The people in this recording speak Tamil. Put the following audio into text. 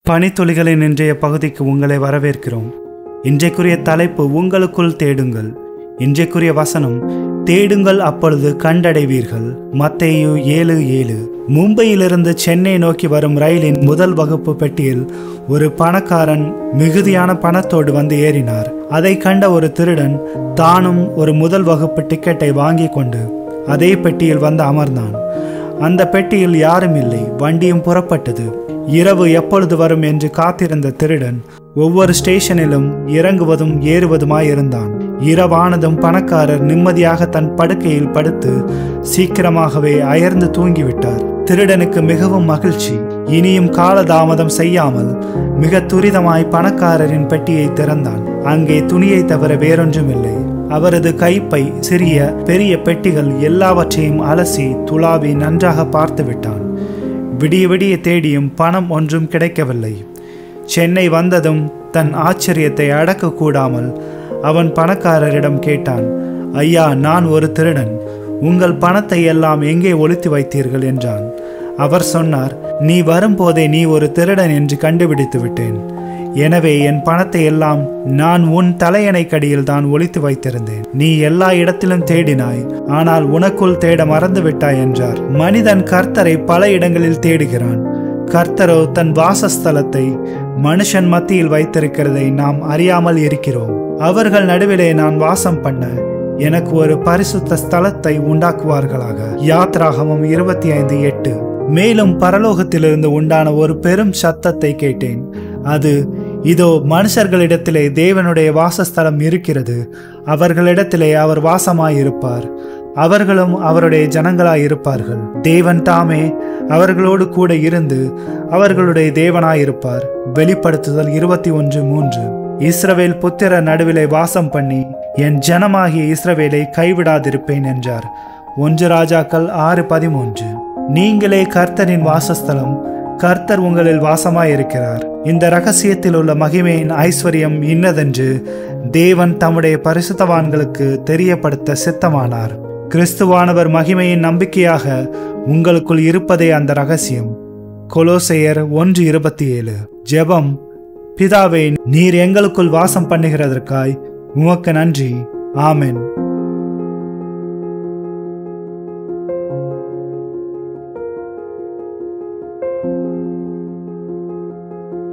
பனித்துளிகளின் இன்றைய பகுதிக்கு உங்களை வரவேற்கிறோம் இன்றைக்குரிய தலைப்பு உங்களுக்குள் தேடுங்கள் இன்றைக்குரிய வசனம் தேடுங்கள் அப்பொழுது கண்டடைவீர்கள் மத்தேயு ஏழு ஏழு மும்பையிலிருந்து சென்னை நோக்கி வரும் ரயிலின் முதல் வகுப்பு பெட்டியில் ஒரு பணக்காரன் மிகுதியான பணத்தோடு வந்து ஏறினார் அதை கண்ட ஒரு திருடன் தானும் ஒரு முதல் வகுப்பு டிக்கெட்டை வாங்கி கொண்டு அதே பெட்டியில் வந்து அமர்ந்தான் அந்த பெட்டியில் யாரும் இல்லை வண்டியும் புறப்பட்டது இரவு எப்பொழுது வரும் என்று காத்திருந்த திருடன் ஒவ்வொரு ஸ்டேஷனிலும் இறங்குவதும் ஏறுவதுமாயிருந்தான் இரவானதும் பணக்காரர் நிம்மதியாக தன் படுக்கையில் படுத்து சீக்கிரமாகவே அயர்ந்து தூங்கிவிட்டார் திருடனுக்கு மிகவும் மகிழ்ச்சி இனியும் காலதாமதம் செய்யாமல் மிக துரிதமாய் பணக்காரரின் பெட்டியை திறந்தான் அங்கே துணியை தவிர வேறொன்றுமில்லை அவரது கைப்பை சிறிய பெரிய பெட்டிகள் எல்லாவற்றையும் அலசி துளாவி நன்றாக பார்த்து விட்டான் விடிய விடிய தேடியும் பணம் ஒன்றும் கிடைக்கவில்லை சென்னை வந்ததும் தன் ஆச்சரியத்தை அடக்க கூடாமல் அவன் பணக்காரரிடம் கேட்டான் ஐயா நான் ஒரு திருடன் உங்கள் பணத்தை எல்லாம் எங்கே ஒளித்து வைத்தீர்கள் என்றான் அவர் சொன்னார் நீ வரும்போதே நீ ஒரு திருடன் என்று கண்டுபிடித்து விட்டேன் எனவே என் பணத்தை எல்லாம் நான் உன் தலையணைக்கடியில் தான் ஒளித்து வைத்திருந்தேன் நீ எல்லா இடத்திலும் தேடினாய் ஆனால் உனக்குள் தேட மறந்து விட்டாய் என்றார் மனிதன் கர்த்தரை பல இடங்களில் தேடுகிறான் கர்த்தரோ தன் வாசஸ்தலத்தை மனுஷன் மத்தியில் வைத்திருக்கிறதை நாம் அறியாமல் இருக்கிறோம் அவர்கள் நடுவிலே நான் வாசம் பண்ண எனக்கு ஒரு பரிசுத்த ஸ்தலத்தை உண்டாக்குவார்களாக யாத்ராகமம் இருபத்தி ஐந்து எட்டு மேலும் பரலோகத்திலிருந்து உண்டான ஒரு பெரும் சத்தத்தை கேட்டேன் அது இதோ மனுஷர்களிடத்திலே தேவனுடைய வாசஸ்தலம் இருக்கிறது அவர்களிடத்திலே அவர் வாசமாயிருப்பார் அவர்களும் அவருடைய ஜனங்களாய் இருப்பார்கள் தேவன் தாமே அவர்களோடு கூட இருந்து அவர்களுடைய தேவனாயிருப்பார் வெளிப்படுத்துதல் இருபத்தி ஒன்று மூன்று இஸ்ரவேல் புத்திர நடுவிலே வாசம் பண்ணி என் ஜனமாகிய இஸ்ரவேலை கைவிடாதிருப்பேன் என்றார் ஒன்று ராஜாக்கள் ஆறு பதிமூன்று நீங்களே கர்த்தரின் வாசஸ்தலம் கர்த்தர் உங்களில் வாசமாயிருக்கிறார் இந்த ரகசியத்தில் உள்ள மகிமையின் ஐஸ்வர்யம் இன்னதென்று தேவன் தம்முடைய பரிசுத்தவான்களுக்கு தெரியப்படுத்த சித்தமானார் கிறிஸ்துவானவர் மகிமையின் நம்பிக்கையாக உங்களுக்குள் இருப்பதே அந்த ரகசியம் கொலோசையர் ஒன்று இருபத்தி ஏழு ஜெபம் பிதாவே நீர் எங்களுக்குள் வாசம் பண்ணுகிறதற்காய் உமக்கு நன்றி ஆமென்